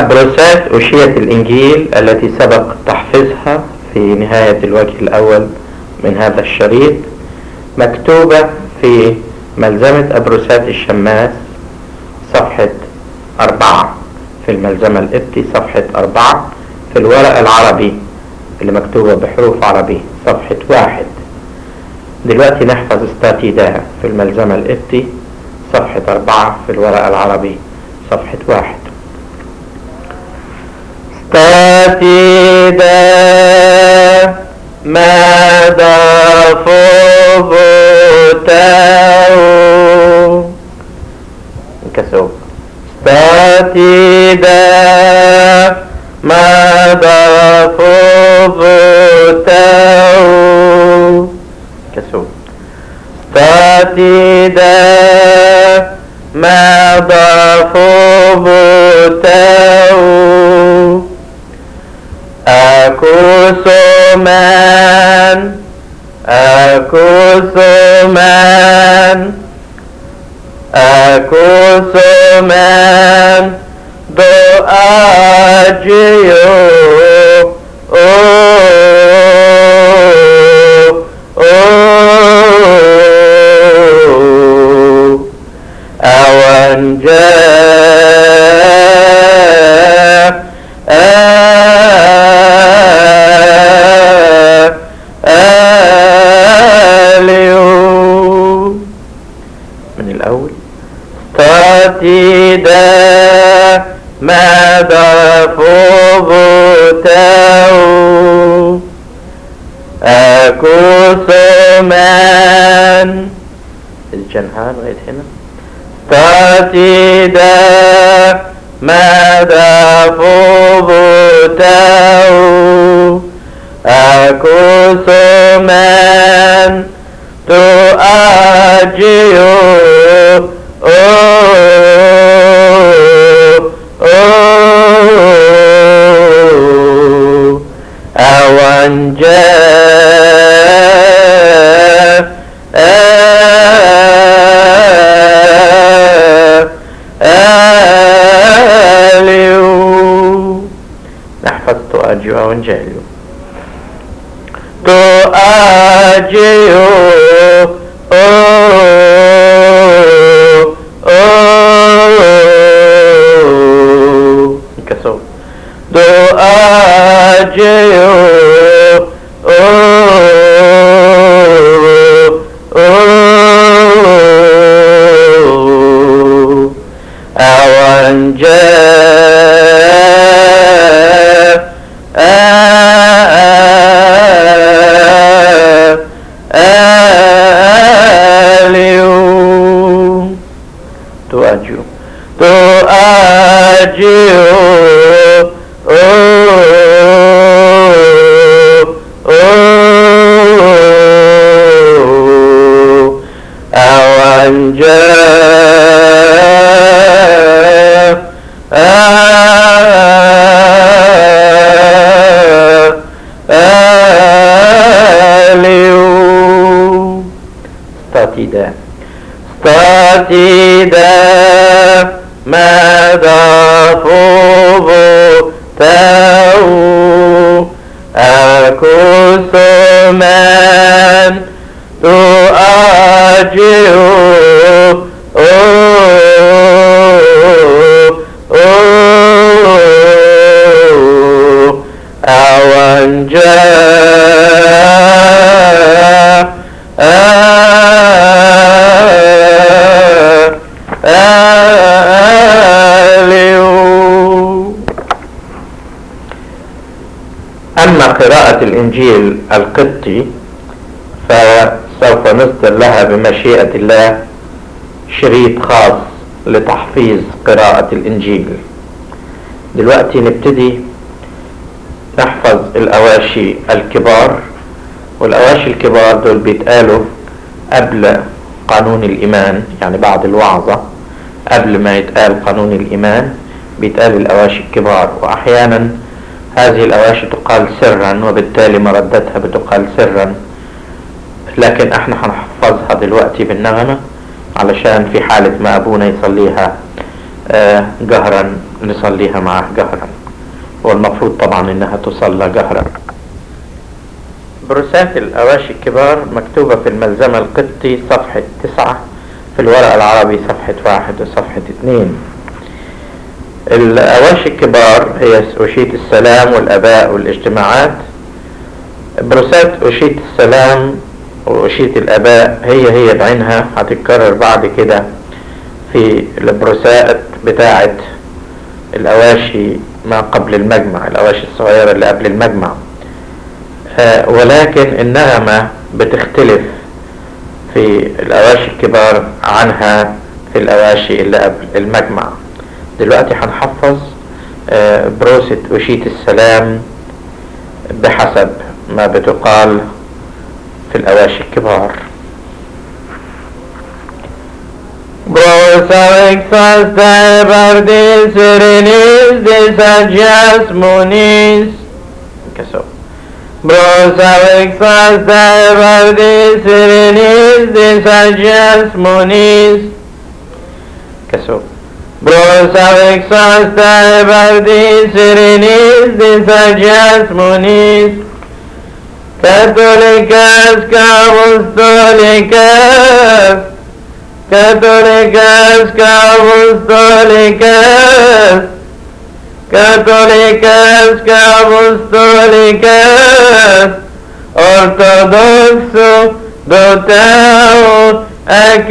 أبروسات أشية الإنجيل التي سبق تحفيظها في نهاية الوجه الأول من هذا الشريط مكتوبة في ملزمة أبروسات الشماس صفحة أربعة في الملزمة الإبتي صفحة أربعة في الورق العربي اللي مكتوبة بحروف عربي صفحة واحد دلوقتي نحفظ استاتيدا في الملزمة الإبتي صفحة أربعة في الورق العربي صفحة واحد استاتيدا ماذا فوبتاو انكسو استاتيدا ماذا فوبتاو كسو استاتيدا ماذا فوبتاو akusuman akusuman akusuman doa jiyo oh oh awan من الأول فتيدا ماذا فوبتاو أكوثمان الجنهار لغاية هنا فتيدا ماذا فوبتاو أكوثمان تؤجيو أوان نحفظ تؤجيو أوان جاليو تؤجيو كسو دو أجيو أوان أليو تؤجيو تؤجيو أوان أليو ستاتيدا ستاتيدا ماذا فوبو تاو أكوسمان تؤجيو أوان أليو أما قراءة الإنجيل القبطي فسوف نصدر لها بمشيئة الله شريط خاص لتحفيظ قراءة الإنجيل دلوقتي نبتدي نحفظ الأواشي الكبار والأواشي الكبار دول بيتقالوا قبل قانون الإيمان يعني بعد الوعظة قبل ما يتقال قانون الإيمان بيتقال الأواشي الكبار وأحيانا هذه الأواشي تقال سرا وبالتالي مردتها بتقال سرا لكن احنا هنحفظها دلوقتي بالنغمة علشان في حالة ما أبونا يصليها آه، جهرا نصليها معاه جهرا والمفروض طبعا انها تصلى جهرا بروسات الأواشي الكبار مكتوبة في الملزمة القبطي صفحة تسعة في الورق العربي صفحة واحد وصفحة اتنين الأواشي الكبار هي أشية السلام والأباء والاجتماعات بروسات أشية السلام وأشية الآباء هي هي بعينها هتتكرر بعد كده في البروسات بتاعة الأواشي ما قبل المجمع الأواشي الصغيرة اللي قبل المجمع آه ولكن النغمة بتختلف في الأواشي الكبار عنها في الأواشي اللي قبل المجمع دلوقتي هنحفظ آه بروسة أشية السلام بحسب ما بتقال في الأواشي الكبار Brosavexas tebardis serenis desagias munis كسو Brosavexas tebardis serenis desagias munis كسو Brosavexas tebardis serenis desagias munis Católicas capostólicas Católicas capostólicas Católicas capostólicas Ortodoxo dotao ac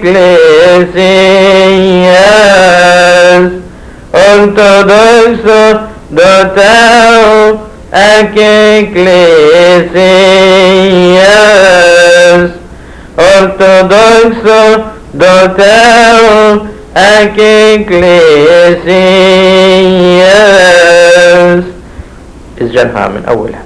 ecclesias Ortodoxo dotao ac ecclesias Ortodoxo dotao ac ecclesias اسجلها من أولها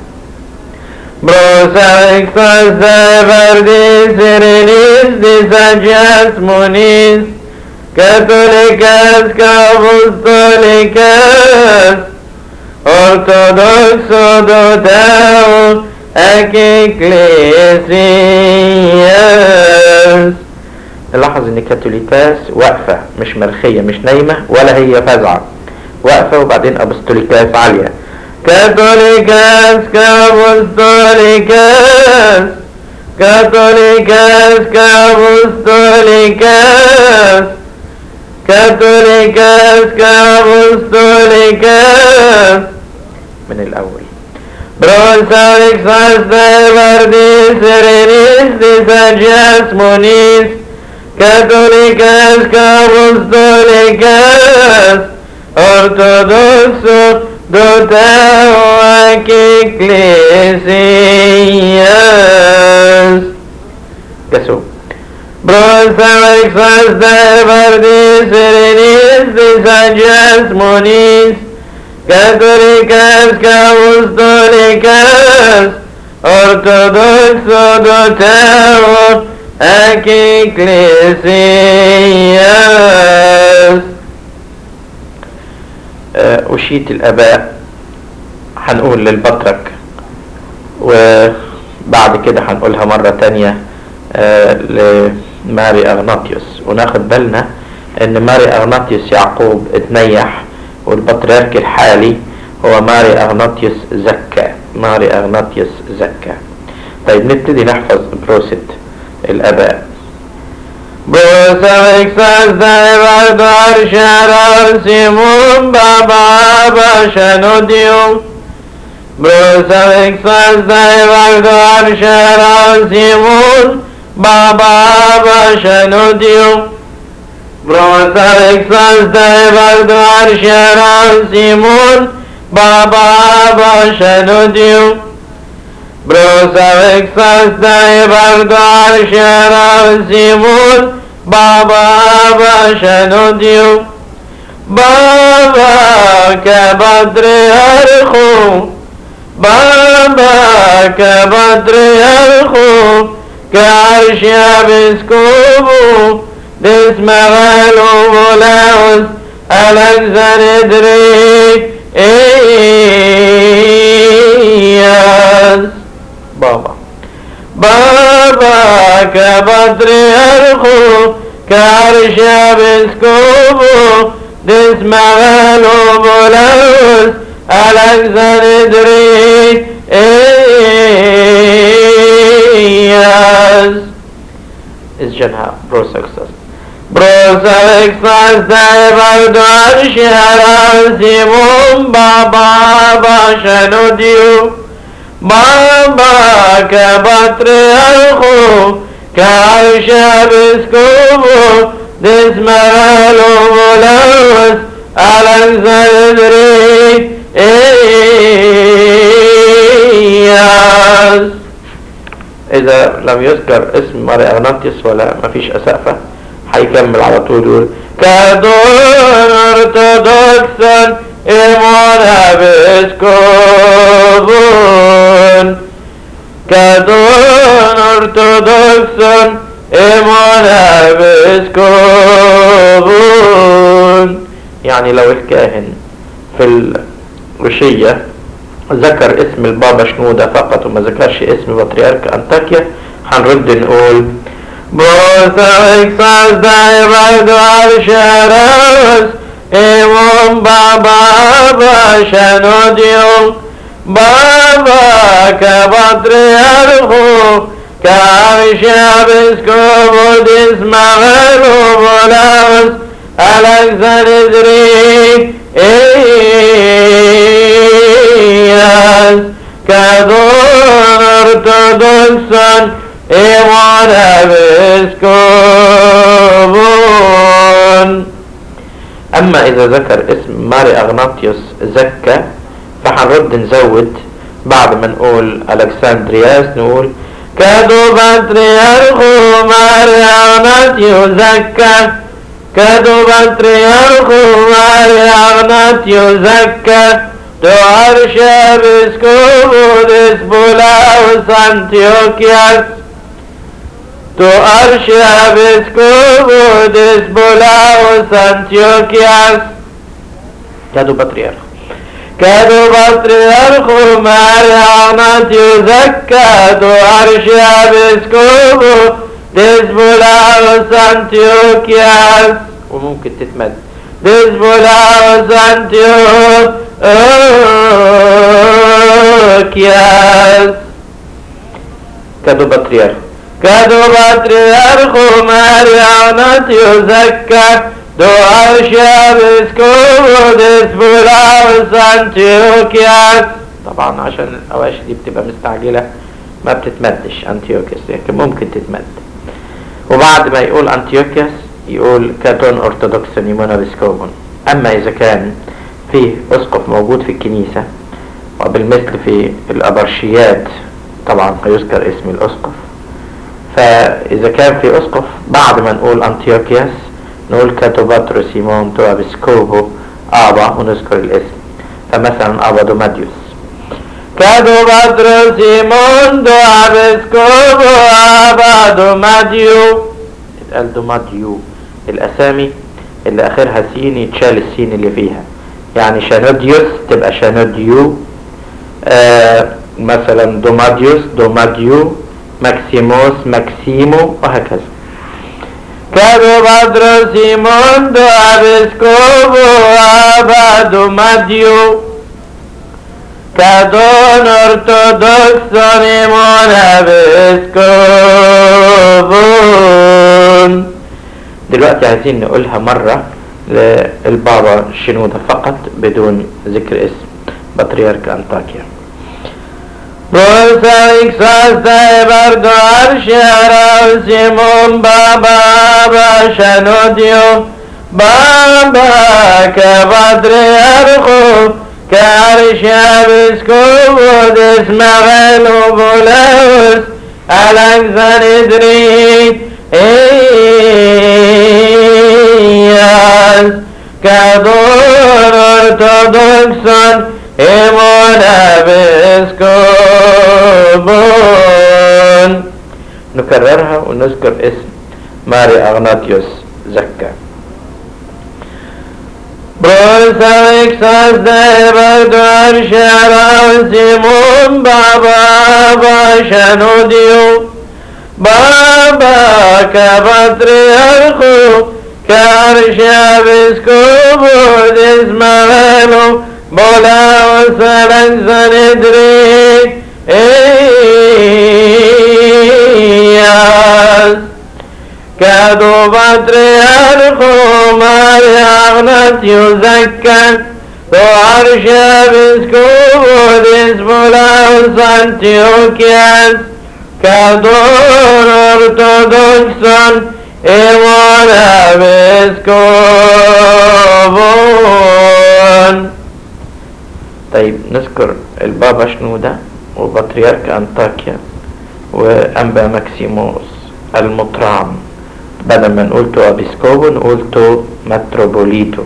Prosavexas verdis serenis desagias munis Católicas capostólicas Ortodoxo dotao ac ecclesias نلاحظ ان كاثوليكاس واقفة مش مرخية مش نايمة ولا هي فزعة واقفة وبعدين ابوستوليكاس عالية Católicas capostólicas Católicas capostólicas Católicas capostólicas من الاول Prosavixas verdis serenis desagias munis Católicas capostólicas Ortodoxo dotao ac ecclesias كسو Prosavixas verdis serenis desagias munis Católicas capostólicas Ortodoxo dotao ac ecclesias آه، أشية الآباء هنقول للبطرك وبعد كده هنقولها مرة تانية آه، لماري أغناطيوس وناخد بالنا إن ماري أغناطيوس يعقوب اتنيح والبطريرك الحالي هو ماري أغناطيوس زكا ماري أغناطيوس زكا طيب نبتدي نحفظ بروسة الآباء Prosavixas daivar sharar simum baba bashanodium Prosavixas daivar sharar simum baba bashanodium Prosavixas daivar sharar simum baba bashanodium Prosavexas daivar sharar simul Baba bashanodium Baba kapatriarchu Baba kapatriarchu Karshia biskubu Dismagalo volaus Alexandri Eyas بابا Baba kapatriarchu Karshia biskubu Dismavelobolaus Alexandrias اسجنها بروسكسس Prosavexas Daivarduar Sharan Simon Baba Bashanodiu Baba Kapatriarcho Kaisha Biscovo Desmaralo Volaus Alexandri Eyas إذا لم يذكر اسم ماري أغناطيس ولا مفيش أسقفة هيكمل على طول يقول كدون أرثوذكسا إيمونا بإسكوبون كدون أرثوذكسا إيمونا بإسكوبون يعني لو الكاهن في الرشية ذكر اسم البابا شنودة فقط وما ذكرش اسم بطريرك أنطاكيا هنرد نقول Prosavexas Daivarduar Sharas Imam Baba Bashanodium Baba Kapatriarcho Kavishabiscovo Dismagalo Volaus Alexandri Eyas Kadon Orthodoxon Ewana Biskobon أما إذا ذكر اسم ماري أغناطيوس زكا فهنرد نزود بعد ما نقول ألكسندرياس نقول كادو بطريرخو مارياناتيو زكا كادو بطريرخو مارياناتيو زكا تو عرشا بسكوبو دسبولاوس انتيوكياس تو عرشا بسكوبو دسبولاوس انتيوكياس كادو بطريرخ كادو بطريرخو مارياناتيو زكا تو عرشا بسكوبو دسبولاوس انتيوكياس وممكن تتمد دسبولاوس انتيوكياس كادو بطريرخ كادو بطريرخو مارياناتيو زكا دو عرشا بسكوبو دسبولاوس انتيوكياس طبعا عشان الأواشي دي بتبقى مستعجلة ما بتتمدش أنتيوكيس لكن ممكن تتمد وبعد ما يقول أنتيوكيس يقول كاتون أرثوذكس نيمونا بسكوبون أما إذا كان فيه أسقف موجود في الكنيسة وبالمثل في الأبرشيات طبعا هيذكر اسم الأسقف فإذا كان في أسقف بعد ما نقول أنتيوكياس نقول كاتوباترو سيمون تو أبسكوبو آبا ونذكر الاسم فمثلا أبا دوماديوس كادو بطرو سيمون دو عبسكوبو عبادو ماديو اتقال دوماديو الأسامي اللي آخرها سين يتشال السين اللي فيها يعني شانوديوس تبقى شانوديو آه مثلا دوماديوس دوماديو ماكسيموس ماكسيمو وهكذا كادو بطرو سيمون دو عبسكوبو عبادو ماديو كادون أرثوذكس نيمون بسكوبون دلوقتي عايزين نقولها مرة للبابا شنودة فقط بدون ذكر اسم بطريرك أنطاكيا Prosavixas Daivardo Arshara Simon Baba Bashanodio Baba Kapatriarcho Karishabiscovo Desmagelo Volaus Alexandri Eyas Kador Orthodoxon Emona Biskobon نكررها ونذكر اسم ماري أغناطيوس زكا Prosavixas Daivarduar Sharan Simon Baba Bashanodio Baba Kapatriarcho كارشابسكوبود اسمعلو بولا وسلن سندريك إياس كادو بطريرخو مريغنت يزكى تو عرشابسكوبود اسمولا وسانتيوكياس كادور ارتودوكسون ايوانا بسكوبون طيب نذكر البابا شنودة وبطريرك أنطاكيا وأنبا ماكسيموس المطران بدل ما نقول تو أبيسكوبو نقول تو متروبوليتو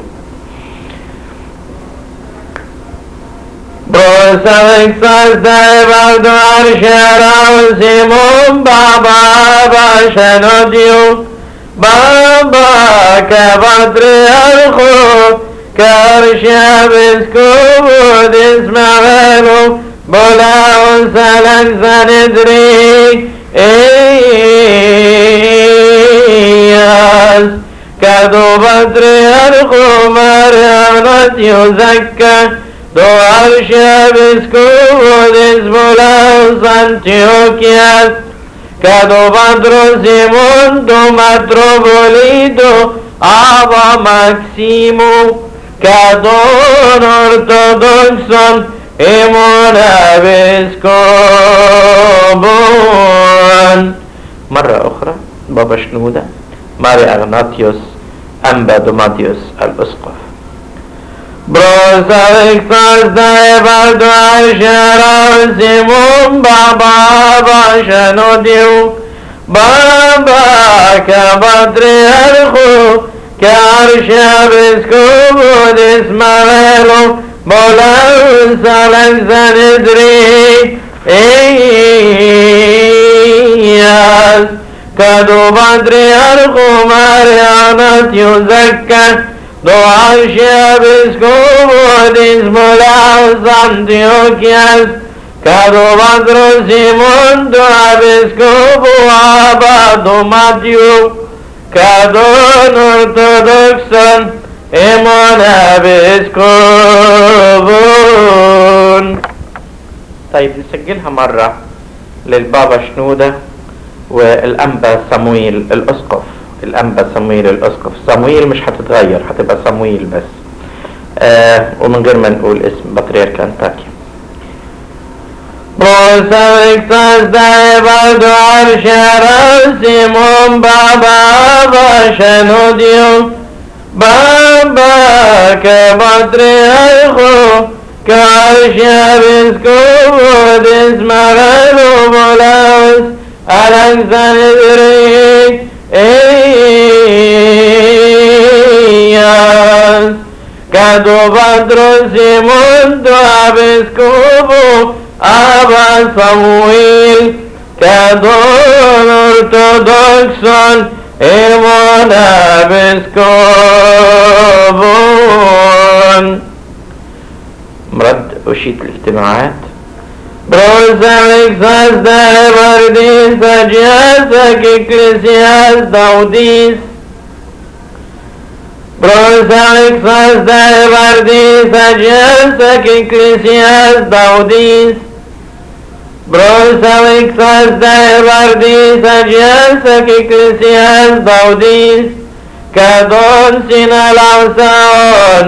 بروسوكسوس دايبردو عرشارا سيمون بابا باشنوديو بابا كبطريرخو كارشابسكوبود اسمعيلو بولاو سلك سندريك إياس كادو بطريرخو مريانات يزكى دو عرشابسكوبود اسمولاو سانتيوكياس كادو بادرو سيمون دو متروبوليدو آبا ماكسيمو كادون ارتودوكسون ايمونا بسكوبون مرة أخرى بابا شنودة ماري أغناطيوس أنبا دوماتيوس الأسقف بروسوكسوس دايبردو عرشارا سيمون بابا باشنوديو بابا كبطريرخو كارشابسكوبود اسماعيلو بولاو سالك سندري إياس كادو بطريرخو مريانات يزكى دو عرشابسكوبود اسمولاو سانتيوكياس كادو بدرو سيمون دو عبسكوبو عبادو ماتيو كادون ارتودكسون ايمون عبسكوبون طيب نسجلها مرة للبابا شنودة والأنبا صمويل الأسقف الأنبا صمويل الأسقف صمويل مش هتتغير هتبقى صمويل بس آه ومن غير ما نقول اسم بطريرك أنطاكيا بروسوكسوس دايبردو عرشارا سيمون بابا باشنوديو بابا كبطريرخو كارشابسكوبود اسمعيلو بولاوس ألكسندريك إياس كادو بدرو سيمون دو عبسكوبو أبا صمويل كادون ارتودوكسون إيمونا بسكوبون مرد أشيد الاجتماعات بروسامكساس دايبرديس أجياسك إكليسياس داوديس بروسامكساس دايبرديس أجياسك إكليسياس داوديس بروسامكساس دايبرديس أجياسك إكليسياس داوديس كادون سينا العوساون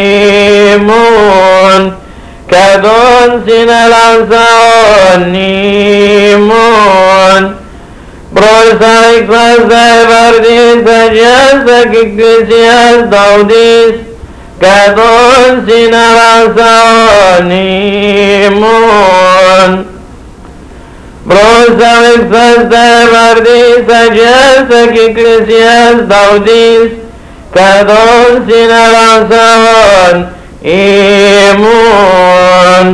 نيمون كادون سينا العوساون نيمون بروسايك فازاي برديس أجياسك إكليسياس داوديس كادون سينا العوساون نيمون بروسايك فازاي برديس أجياسك إكليسياس داوديس كادون سينا العوساون إيمون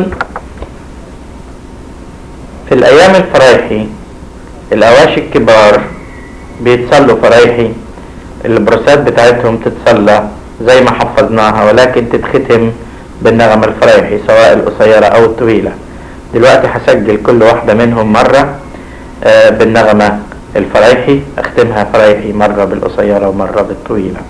في الأيام الفرايحي الأواشي الكبار بيتصلوا فرايحي البروسات بتاعتهم تتصلى زي ما حفظناها ولكن تتختم بالنغمة الفرايحي سواء القصيرة أو الطويلة دلوقتي هسجل كل واحدة منهم مرة آه، بالنغمة الفرايحي اختمها فرايحي مرة بالقصيرة ومرة بالطويلة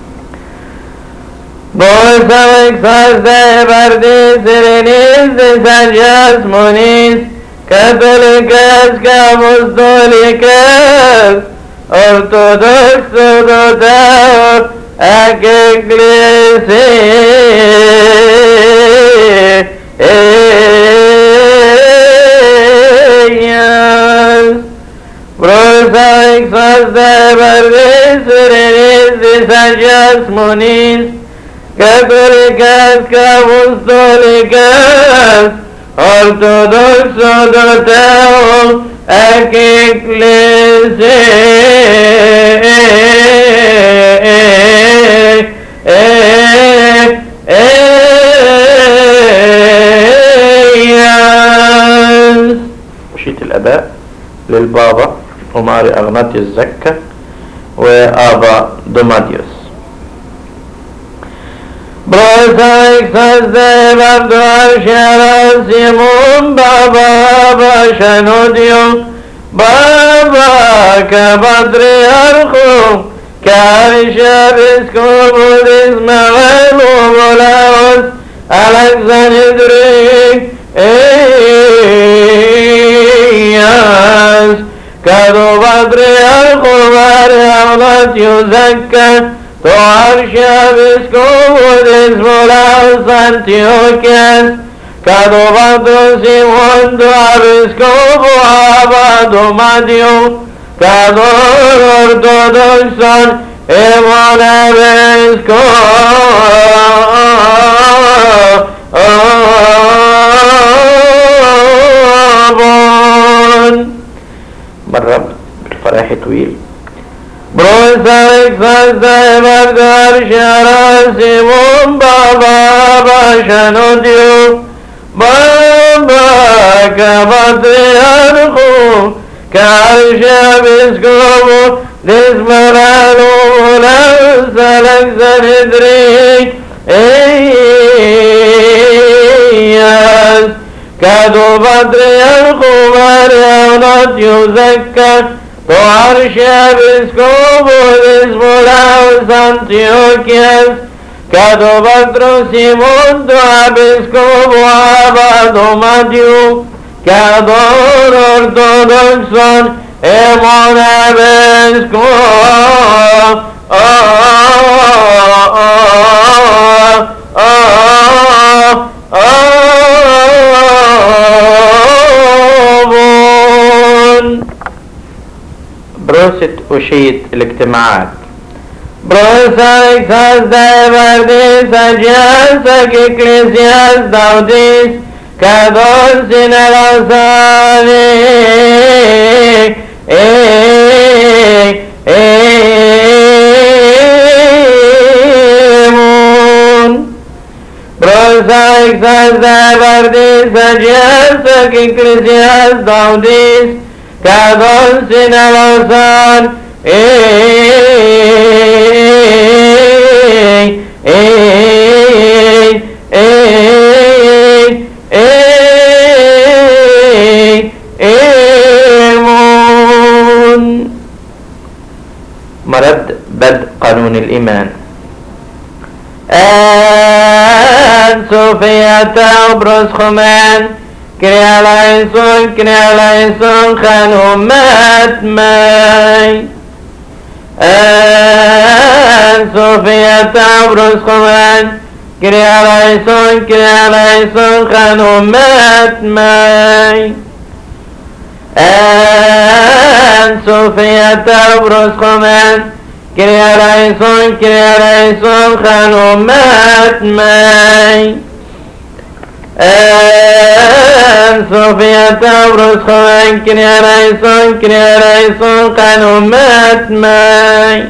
Bolsavik sazde bardis sirinis sajas munis Catholikas camustolicas Ortodox ortodox ac ecclesias Prosaic sazde bardis sirinis sajas munis Católicas, apostólicas, ortodoxo doteo, ac ecclesias. وشيت الأداء للبابا وماري أغناطيوس زكا وآبا دوماديوس Prosaic sazde bardoar Simon Baba Bashanudio Baba Capatriarcho Carisha Episcopus Ismael Obolaos Alexandric Eyas Cado Patriarcho Maria Agnatius Zakka to Archiepiscopus Molaus Antiochias, Cadovato Simon to Episcopo Abado Matteo, Cador Orthodoxon Emon Episcopon. مرة بالفرايحي طويل Prosaic sazde bardar shara Simon Baba Bashanudio Baba Capatriarcho Carisha Episcopo Desmarano Molas Alexandric Eyas Cado Patriarcho Maria Agnatius Zakka to Archiepiscopus Molaus Antiochias, Cado Patro Simon to Episcopo Abado Matiu, Cador Orthodoxon Emon Episcopon. بروسة أشيت الاجتماعات Prosaic sazde bardis agiasac ecclesias daudis, cador sinerasane, emun. Prosaic sazde bardis agiasac ecclesias daudis, cador sinerasane, مرد بدء قانون الإيمان أن صوفيا تبرز خمان كريا لايسون كريا لايسون خانو مات ماي أن صوفيا تبرز خمان كريا لايسون كريا لايسون خانو مات ماي أن صوفيا تبرز خمان كريا لايسون كريا لايسون خانو مات ماي أن صوفيا تبرز خمان كريا لايسون كريا لايسون خانو مات ماي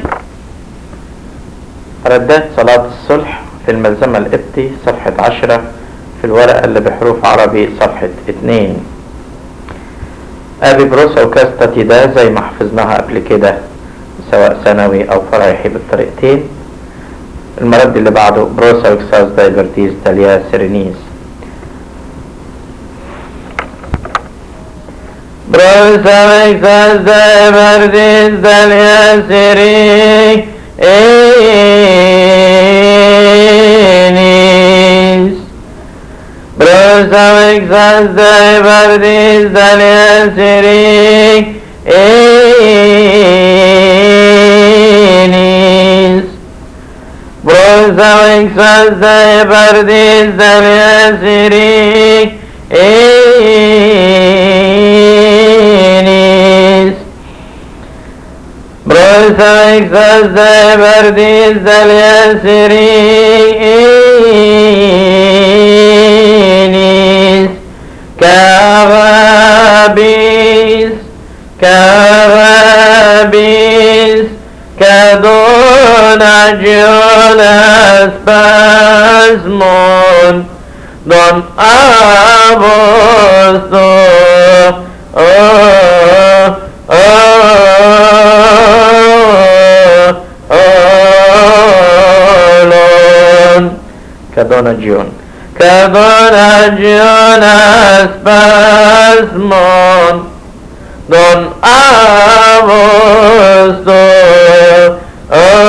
ردات صلاة الصلح في الملزمة القبطي صفحة عشرة في الورقة اللي بحروف عربي صفحة اتنين أبي بروسا وكاستاتي ده زي ما حفظناها قبل كده سواء ثانوي أو فرايحي بالطريقتين المرد اللي بعده بروسا وكساس دايبرتيز تاليا سيرينيز Brösa växas de verdis del yasiri enis. Brösa växas de verdis del yasiri enis. Brösa växas de verdis del yasiri enis. Brösa växas de verdis del yasiri enis. Carabis, carabis, cadona gionas pasmon, don abosto, oh, oh, oh, oh, Lord. Cadona Gion. Cadona Gionas pasmon, don abosto, oh,